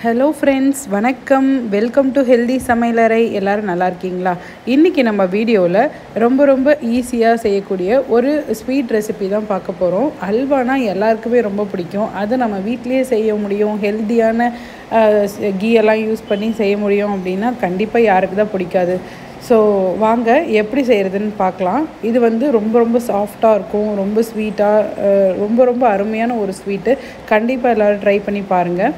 hello friends hello friends வணக்கம் welcome to healthy சமையலறை எல்லோரும் நல்லா இருக்கீங்களா இன்றைக்கி நம்ம வீடியோவில் ரொம்ப ரொம்ப ஈஸியாக செய்யக்கூடிய ஒரு ஸ்வீட் ரெசிபி தான் பார்க்க போகிறோம் அல்வானா எல்லாருக்குமே ரொம்ப பிடிக்கும் அது நம்ம வீட்டிலேயே செய்ய முடியும் ஹெல்த்தியான கீ எல்லாம் யூஸ் பண்ணி செய்ய முடியும் அப்படின்னா கண்டிப்பாக யாருக்கு தான் பிடிக்காது ஸோ வாங்க எப்படி செய்கிறதுன்னு பார்க்கலாம் இது வந்து ரொம்ப ரொம்ப சாஃப்டாக இருக்கும் ரொம்ப ஸ்வீட்டாக ரொம்ப ரொம்ப அருமையான ஒரு ஸ்வீட்டு கண்டிப்பாக எல்லோரும் ட்ரை பண்ணி பாருங்கள்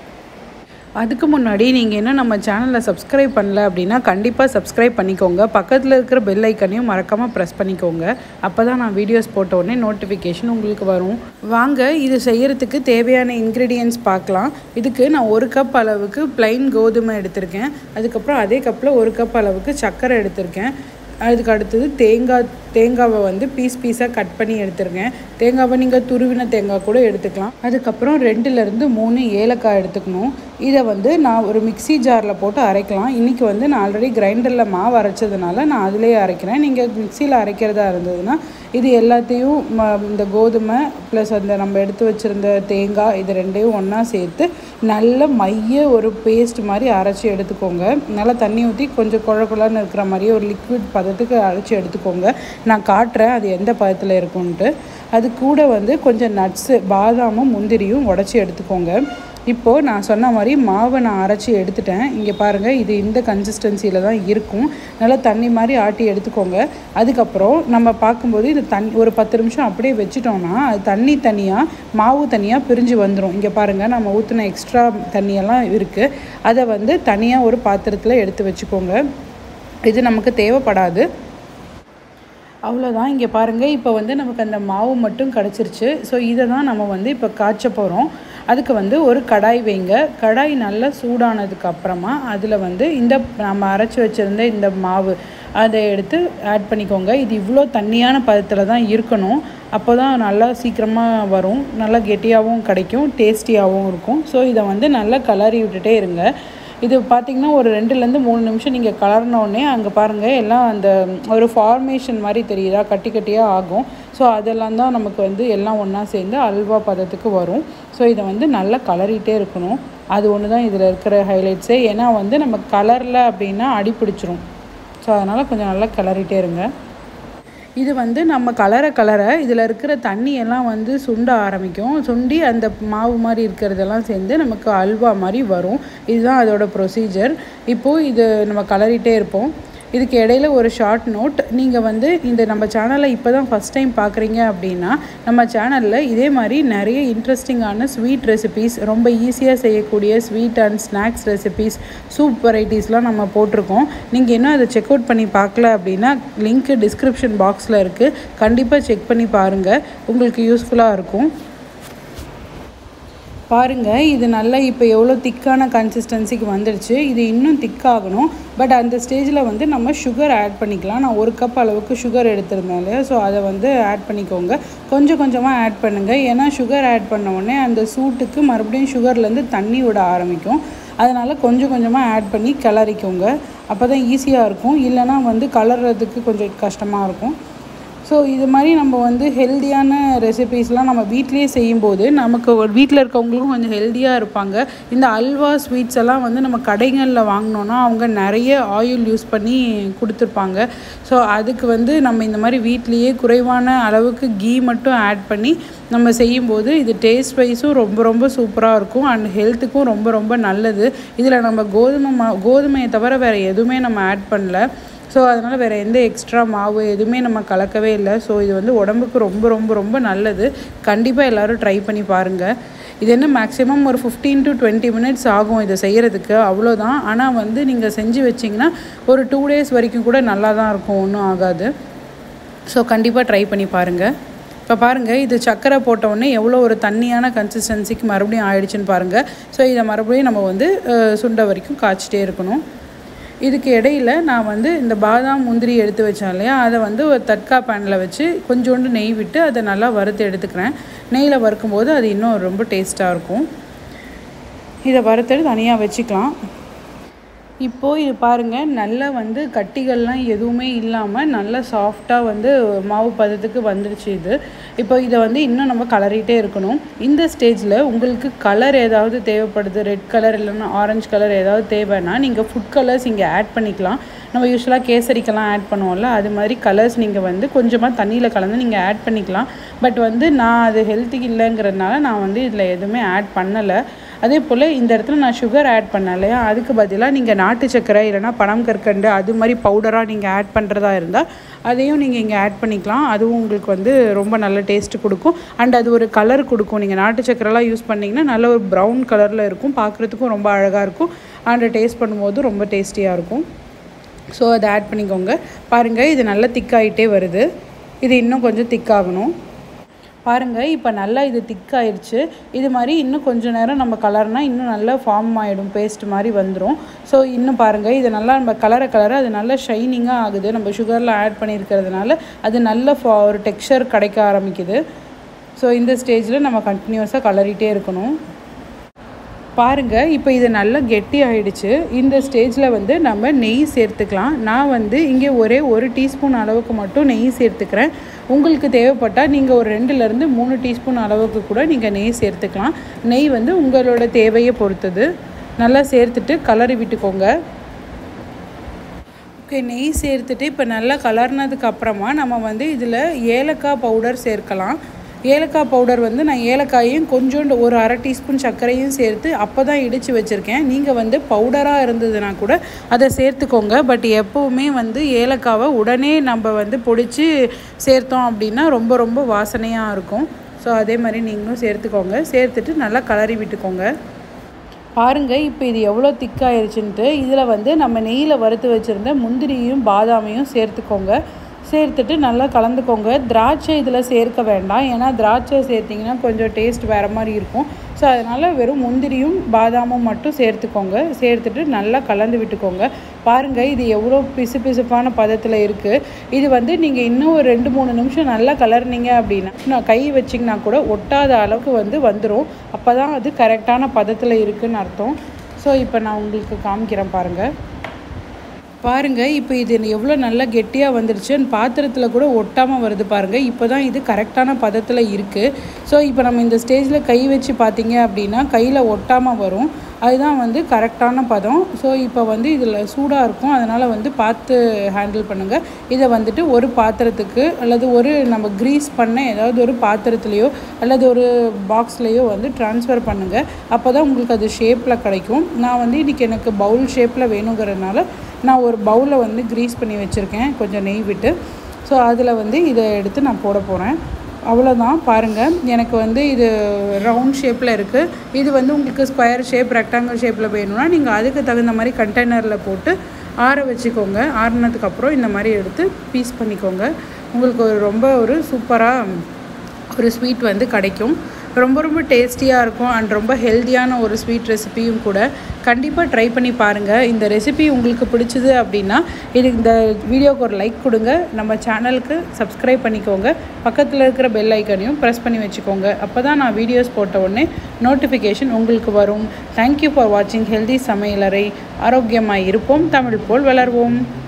அதுக்கு முன்னாடி நீங்கள் என்ன நம்ம சேனலில் சப்ஸ்கிரைப் பண்ணல அப்படின்னா கண்டிப்பாக சப்ஸ்கிரைப் பண்ணிக்கோங்க பக்கத்தில் இருக்கிற பெல் ஐக்கனையும் மறக்காமல் ப்ரெஸ் பண்ணிக்கோங்க அப்போ தான் நான் வீடியோஸ் போட்ட உடனே நோட்டிஃபிகேஷன் உங்களுக்கு வரும் வாங்க இது செய்கிறதுக்கு தேவையான இன்க்ரீடியன்ஸ் பார்க்கலாம் இதுக்கு நான் ஒரு கப் அளவுக்கு ப்ளைன் கோதுமை எடுத்திருக்கேன் அதுக்கப்புறம் அதே கப்பில் ஒரு கப் அளவுக்கு சர்க்கரை எடுத்திருக்கேன் அதுக்கு அடுத்தது தேங்காய் தேங்காவை வந்து பீஸ் பீஸாக கட் பண்ணி எடுத்துருக்கேன் தேங்காவை நீங்கள் துருவின தேங்காய் கூட எடுத்துக்கலாம் அதுக்கப்புறம் ரெண்டுலேருந்து மூணு ஏலக்காய் எடுத்துக்கணும் இதை வந்து நான் ஒரு மிக்சி ஜாரில் போட்டு அரைக்கலாம் இன்றைக்கி வந்து நான் ஆல்ரெடி கிரைண்டரில் மாவு அரைச்சதுனால நான் அதிலேயே அரைக்கிறேன் நீங்கள் மிக்சியில் அரைக்கிறதா இருந்ததுன்னா இது எல்லாத்தையும் இந்த கோதுமை ப்ளஸ் அந்த நம்ம எடுத்து வச்சுருந்த தேங்காய் இது ரெண்டையும் ஒன்றா சேர்த்து நல்ல மைய ஒரு பேஸ்ட் மாதிரி அரைச்சி எடுத்துக்கோங்க நல்லா தண்ணி ஊற்றி கொஞ்சம் குழ குழன்னு இருக்கிற மாதிரியே ஒரு லிக்விட் பதத்துக்கு அரைச்சி எடுத்துக்கோங்க நான் காட்டுறேன் அது எந்த பதத்தில் இருக்குன்ட்டு அது கூட வந்து கொஞ்சம் நட்ஸு பாதாமும் முந்திரியும் உடச்சி எடுத்துக்கோங்க இப்போது நான் சொன்ன மாதிரி மாவை நான் அரைச்சி எடுத்துட்டேன் இங்கே பாருங்கள் இது இந்த கன்சிஸ்டன்சியில் தான் இருக்கும் நல்லா தண்ணி மாதிரி ஆட்டி எடுத்துக்கோங்க அதுக்கப்புறம் நம்ம பார்க்கும்போது இது தண் ஒரு பத்து நிமிஷம் அப்படியே வச்சிட்டோம்னா அது தண்ணி தனியாக மாவு தனியாக பிரிஞ்சு வந்துடும் இங்கே பாருங்கள் நம்ம ஊற்றின எக்ஸ்ட்ரா தண்ணியெல்லாம் இருக்குது அதை வந்து தனியாக ஒரு பாத்திரத்தில் எடுத்து வச்சுக்கோங்க இது நமக்கு தேவைப்படாது அவ்வளோதான் இங்கே பாருங்கள் இப்போ வந்து நமக்கு அந்த மாவு மட்டும் கிடச்சிருச்சு ஸோ இதை தான் நம்ம வந்து இப்போ காய்ச்ச போகிறோம் அதுக்கு வந்து ஒரு கடாய் வைங்க கடாய் நல்லா சூடானதுக்கு அப்புறமா அதில் வந்து இந்த நம்ம அரைச்சி வச்சுருந்த இந்த மாவு அதை எடுத்து ஆட் பண்ணிக்கோங்க இது இவ்வளோ தண்ணியான பதத்தில் தான் இருக்கணும் அப்போ தான் நல்லா சீக்கிரமாக வரும் நல்லா கெட்டியாகவும் கிடைக்கும் டேஸ்டியாகவும் இருக்கும் ஸோ இதை வந்து நல்லா கலரி விட்டுட்டே இருங்க இது பார்த்திங்கன்னா ஒரு ரெண்டுலேருந்து மூணு நிமிஷம் நீங்கள் கலர்னோடனே அங்கே பாருங்கள் எல்லாம் அந்த ஒரு ஃபார்மேஷன் மாதிரி தெரியுதா கட்டி கட்டியாக ஆகும் ஸோ அதெல்லாம் தான் நமக்கு வந்து எல்லாம் ஒன்றா சேர்ந்து அல்வா பதத்துக்கு வரும் ஸோ இதை வந்து நல்லா கலரிட்டே இருக்கணும் அது ஒன்று தான் இதில் இருக்கிற ஹைலைட்ஸே ஏன்னா வந்து நம்ம கலரில் அப்படின்னா அடி பிடிச்சிரும் ஸோ அதனால் கொஞ்சம் நல்லா கிளறிட்டே இருங்க இது வந்து நம்ம கலரை கலரை இதில் இருக்கிற தண்ணி எல்லாம் வந்து சுண்ட ஆரம்பிக்கும் சுண்டி அந்த மாவு மாதிரி இருக்கிறதெல்லாம் சேர்ந்து நமக்கு அல்வா மாதிரி வரும் இதுதான் அதோட ப்ரொசீஜர் இப்போது இது நம்ம கலரிட்டே இருப்போம் இதுக்கு இடையில ஒரு ஷார்ட் நோட் நீங்கள் வந்து இந்த நம்ம சேனலை இப்போ தான் ஃபஸ்ட் டைம் பார்க்குறீங்க அப்படின்னா நம்ம சேனலில் இதே மாதிரி நிறைய இன்ட்ரெஸ்டிங்கான ஸ்வீட் ரெசிபீஸ் ரொம்ப ஈஸியாக செய்யக்கூடிய sweet and snacks recipes soup வெரைட்டிஸ்லாம் நம்ம போட்டிருக்கோம் நீங்கள் இன்னும் அதை செக் அவுட் பண்ணி பார்க்கல அப்படின்னா லிங்க்கு டிஸ்கிரிப்ஷன் பாக்ஸில் இருக்குது கண்டிப்பாக செக் பண்ணி பாருங்கள் உங்களுக்கு யூஸ்ஃபுல்லாக இருக்கும் பாருங்கள் இது நல்லா இப்போ எவ்வளோ திக்கான கன்சிஸ்டன்சிக்கு வந்துடுச்சு இது இன்னும் திக்காகணும் பட் அந்த ஸ்டேஜில் வந்து நம்ம சுகர் ஆட் பண்ணிக்கலாம் நான் ஒரு கப் அளவுக்கு சுகர் எடுத்திருந்தேன் இல்லையா ஸோ அதை வந்து ஆட் பண்ணிக்கோங்க கொஞ்சம் கொஞ்சமாக ஆட் பண்ணுங்கள் ஏன்னா சுகர் ஆட் பண்ண உடனே அந்த சூட்டுக்கு மறுபடியும் சுகர்லேருந்து தண்ணி விட ஆரம்பிக்கும் அதனால் கொஞ்சம் கொஞ்சமாக ஆட் பண்ணி கிளறிக்கோங்க அப்போ தான் ஈஸியாக இருக்கும் இல்லைனா வந்து கலர்றதுக்கு கொஞ்சம் கஷ்டமாக இருக்கும் ஸோ இது மாதிரி நம்ம வந்து ஹெல்த்தியான ரெசிபீஸ்லாம் நம்ம வீட்லேயே செய்யும்போது நமக்கு வீட்டில் இருக்கவங்களுக்கும் கொஞ்சம் ஹெல்த்தியாக இருப்பாங்க இந்த அல்வா ஸ்வீட்ஸ் எல்லாம் வந்து நம்ம கடைகளில் வாங்கினோன்னா அவங்க நிறைய ஆயில் யூஸ் பண்ணி கொடுத்துருப்பாங்க ஸோ அதுக்கு வந்து நம்ம இந்த மாதிரி வீட்லேயே குறைவான அளவுக்கு கீ மட்டும் ஆட் பண்ணி நம்ம செய்யும்போது இது டேஸ்ட் வைஸும் ரொம்ப ரொம்ப சூப்பராக இருக்கும் அண்ட் ஹெல்த்துக்கும் ரொம்ப ரொம்ப நல்லது இதில் நம்ம கோதுமை மா கோதுமையை தவிர வேறு எதுவுமே நம்ம ஆட் பண்ணல ஸோ அதனால் வேறு எந்த எக்ஸ்ட்ரா மாவு எதுவுமே நம்ம கலக்கவே இல்லை ஸோ இது வந்து உடம்புக்கு ரொம்ப ரொம்ப ரொம்ப நல்லது கண்டிப்பாக எல்லோரும் ட்ரை பண்ணி பாருங்கள் இது என்ன மேக்ஸிமம் ஒரு ஃபிஃப்டீன் டு டுவெண்ட்டி மினிட்ஸ் ஆகும் இதை செய்கிறதுக்கு அவ்வளோதான் ஆனால் வந்து நீங்கள் செஞ்சு வச்சிங்கன்னா ஒரு டூ டேஸ் வரைக்கும் கூட நல்லா தான் இருக்கும் ஒன்றும் ஆகாது ஸோ கண்டிப்பாக ட்ரை பண்ணி பாருங்கள் இப்போ பாருங்கள் இது சர்க்கரை போட்டோடனே எவ்வளோ ஒரு தண்ணியான கன்சிஸ்டன்சிக்கு மறுபடியும் ஆயிடுச்சுன்னு பாருங்கள் ஸோ இதை மறுபடியும் நம்ம வந்து சுண்டை வரைக்கும் காய்ச்சிட்டே இருக்கணும் இதுக்கு இடையில் நான் வந்து இந்த பாதாம் முந்திரி எடுத்து வச்சேன் இல்லையா அதை வந்து ஒரு தட்கா பேனில் வச்சு கொஞ்சோண்டு நெய் விட்டு அதை நல்லா வறுத்து எடுத்துக்கிறேன் நெய்யில் வறுக்கும்போது அது இன்னும் ரொம்ப டேஸ்ட்டாக இருக்கும் இதை வறுத்தெடு தனியாக வச்சுக்கலாம் இப்போது இது பாருங்கள் நல்லா வந்து கட்டிகள்லாம் எதுவுமே இல்லாமல் நல்லா சாஃப்டாக வந்து மாவு பதத்துக்கு வந்துருச்சு இது இப்போ இதை வந்து இன்னும் நம்ம கலரிட்டே இருக்கணும் இந்த ஸ்டேஜில் உங்களுக்கு கலர் ஏதாவது தேவைப்படுது ரெட் கலர் இல்லைன்னா ஆரஞ்சு கலர் ஏதாவது தேவைன்னா நீங்கள் ஃபுட் கலர்ஸ் இங்கே ஆட் பண்ணிக்கலாம் நம்ம யூஸ்வலாக கேசரிக்கெல்லாம் ஆட் பண்ணுவோம்ல அது மாதிரி கலர்ஸ் நீங்கள் வந்து கொஞ்சமாக தண்ணியில் கலந்து நீங்கள் ஆட் பண்ணிக்கலாம் பட் வந்து நான் அது ஹெல்த்துக்கு இல்லைங்கிறதுனால நான் வந்து இதில் எதுவுமே ஆட் பண்ணலை அதே போல் இந்த இடத்துல நான் சுகர் ஆட் பண்ணேன் இல்லையா அதுக்கு பதிலாக நீங்கள் நாட்டு சர்க்கரை இல்லைனா பனம் கற்கண்டு அது மாதிரி பவுடராக நீங்கள் ஆட் பண்ணுறதா இருந்தால் அதையும் நீங்கள் இங்கே ஆட் பண்ணிக்கலாம் அதுவும் உங்களுக்கு வந்து ரொம்ப நல்ல டேஸ்ட்டு கொடுக்கும் அண்ட் அது ஒரு கலர் கொடுக்கும் நீங்கள் நாட்டு சர்க்கரைலாம் யூஸ் பண்ணிங்கன்னா நல்ல ஒரு ப்ரௌன் கலரில் இருக்கும் பார்க்குறதுக்கும் ரொம்ப அழகாக இருக்கும் அண்ட் டேஸ்ட் பண்ணும்போது ரொம்ப டேஸ்டியாக இருக்கும் ஸோ அதை ஆட் பண்ணிக்கோங்க பாருங்கள் இது நல்லா திக்காயிட்டே வருது இது இன்னும் கொஞ்சம் திக்காகணும் பாருங்கள் இப்போ நல்லா இது திக்காயிருச்சு இது மாதிரி இன்னும் கொஞ்சம் நேரம் நம்ம கலர்னால் இன்னும் நல்லா ஃபார்ம் ஆகிடும் பேஸ்ட் மாதிரி வந்துடும் ஸோ இன்னும் பாருங்கள் இது நல்லா நம்ம கலரை கலரை அது நல்லா ஷைனிங்காக ஆகுது நம்ம சுகரில் ஆட் பண்ணியிருக்கிறதுனால அது நல்ல ஃபா ஒரு டெக்ஸ்சர் கிடைக்க ஆரம்பிக்குது ஸோ இந்த ஸ்டேஜில் நம்ம கண்டினியூஸாக கலரிட்டே இருக்கணும் பாருங்கள் இப்போ இது நல்லா கெட்டி ஆயிடுச்சு இந்த ஸ்டேஜில் வந்து நம்ம நெய் சேர்த்துக்கலாம் நான் வந்து இங்கே ஒரே ஒரு டீஸ்பூன் அளவுக்கு மட்டும் நெய் சேர்த்துக்கிறேன் உங்களுக்கு தேவைப்பட்டால் நீங்கள் ஒரு ரெண்டுலேருந்து மூணு டீஸ்பூன் அளவுக்கு கூட நீங்கள் நெய் சேர்த்துக்கலாம் நெய் வந்து உங்களோட தேவையை பொறுத்தது நல்லா சேர்த்துட்டு கலரி விட்டுக்கோங்க ஓகே நெய் சேர்த்துட்டு இப்போ நல்லா கலர்னதுக்கு அப்புறமா நம்ம வந்து இதில் ஏலக்காய் பவுடர் சேர்க்கலாம் ஏலக்காய் பவுடர் வந்து நான் ஏலக்காயையும் கொஞ்சோண்டு ஒரு அரை டீஸ்பூன் சர்க்கரையும் சேர்த்து அப்போ தான் இடித்து வச்சுருக்கேன் நீங்கள் வந்து பவுடராக இருந்ததுன்னா கூட அதை சேர்த்துக்கோங்க பட் எப்போவுமே வந்து ஏலக்காவை உடனே நம்ம வந்து பொடிச்சு சேர்த்தோம் அப்படின்னா ரொம்ப ரொம்ப வாசனையாக இருக்கும் ஸோ அதே மாதிரி நீங்களும் சேர்த்துக்கோங்க சேர்த்துட்டு நல்லா கலரி விட்டுக்கோங்க பாருங்கள் இப்போ இது எவ்வளோ திக்காயிருச்சுன்ட்டு இதில் வந்து நம்ம நெய்யில் வறுத்து வச்சுருந்த முந்திரியும் பாதாமையும் சேர்த்துக்கோங்க சேர்த்துட்டு நல்லா கலந்துக்கோங்க திராட்சை இதில் சேர்க்க வேண்டாம் ஏன்னா திராட்சை சேர்த்திங்கன்னா கொஞ்சம் டேஸ்ட் வேறு மாதிரி இருக்கும் ஸோ அதனால் வெறும் முந்திரியும் பாதாமும் மட்டும் சேர்த்துக்கோங்க சேர்த்துட்டு நல்லா கலந்து விட்டுக்கோங்க பாருங்கள் இது எவ்வளோ பிசு பிசுப்பான பதத்தில் இருக்குது இது வந்து நீங்கள் இன்னும் ஒரு ரெண்டு மூணு நிமிஷம் நல்லா கலர்னீங்க அப்படின்னா நான் கை வச்சிங்கன்னா கூட ஒட்டாத அளவுக்கு வந்து வந்துடும் அப்போ தான் அது கரெக்டான பதத்தில் இருக்குதுன்னு அர்த்தம் ஸோ இப்போ நான் உங்களுக்கு காமிக்கிறேன் பாருங்கள் பாருங்கள் இப்போ இது எவ்வளோ நல்லா கெட்டியாக வந்துருச்சு பாத்திரத்தில் கூட ஒட்டாமல் வருது பாருங்கள் இப்போ தான் இது கரெக்டான பதத்தில் இருக்குது ஸோ இப்போ நம்ம இந்த ஸ்டேஜில் கை வச்சு பார்த்தீங்க அப்படின்னா கையில் ஒட்டாமல் வரும் அதுதான் வந்து கரெக்டான பதம் ஸோ இப்போ வந்து இதில் சூடாக இருக்கும் அதனால் வந்து பார்த்து ஹேண்டில் பண்ணுங்கள் இதை வந்துட்டு ஒரு பாத்திரத்துக்கு அல்லது ஒரு நம்ம க்ரீஸ் பண்ண ஏதாவது ஒரு பாத்திரத்துலேயோ அல்லது ஒரு பாக்ஸ்லேயோ வந்து ட்ரான்ஸ்ஃபர் பண்ணுங்கள் அப்போ தான் உங்களுக்கு அது ஷேப்பில் கிடைக்கும் நான் வந்து இன்றைக்கி எனக்கு பவுல் ஷேப்பில் வேணுங்கிறதுனால நான் ஒரு பவுலை வந்து க்ரீஸ் பண்ணி வச்சுருக்கேன் கொஞ்சம் நெய் விட்டு ஸோ அதில் வந்து இதை எடுத்து நான் போட போகிறேன் அவ்வளோதான் பாருங்கள் எனக்கு வந்து இது ரவுண்ட் ஷேப்பில் இருக்குது இது வந்து உங்களுக்கு ஸ்கொயர் ஷேப் ரெக்டாங்கிள் ஷேப்பில் வேணும்னா நீங்கள் அதுக்கு தகுந்த மாதிரி கண்டெய்னரில் போட்டு ஆற வச்சுக்கோங்க ஆறினதுக்கப்புறம் இந்த மாதிரி எடுத்து பீஸ் பண்ணிக்கோங்க உங்களுக்கு ஒரு ரொம்ப ஒரு சூப்பராக ஒரு ஸ்வீட் வந்து கிடைக்கும் ரொம்ப ரொம்ப டேஸ்டியாக இருக்கும் அண்ட் ரொம்ப ஹெல்த்தியான ஒரு ஸ்வீட் ரெசிபியும் கூட கண்டிப்பாக ட்ரை பண்ணி பாருங்கள் இந்த ரெசிபி உங்களுக்கு பிடிச்சது அப்படின்னா இது இந்த வீடியோவுக்கு ஒரு லைக் கொடுங்க நம்ம சேனலுக்கு சப்ஸ்கிரைப் பண்ணிக்கோங்க பக்கத்தில் இருக்கிற பெல் ஐக்கனையும் ப்ரெஸ் பண்ணி வச்சுக்கோங்க அப்போ தான் நான் வீடியோஸ் போட்ட உடனே நோட்டிஃபிகேஷன் உங்களுக்கு வரும் தேங்க்யூ ஃபார் வாட்சிங் ஹெல்தி சமையலறை ஆரோக்கியமாக இருப்போம் தமிழ் போல் வளர்வோம்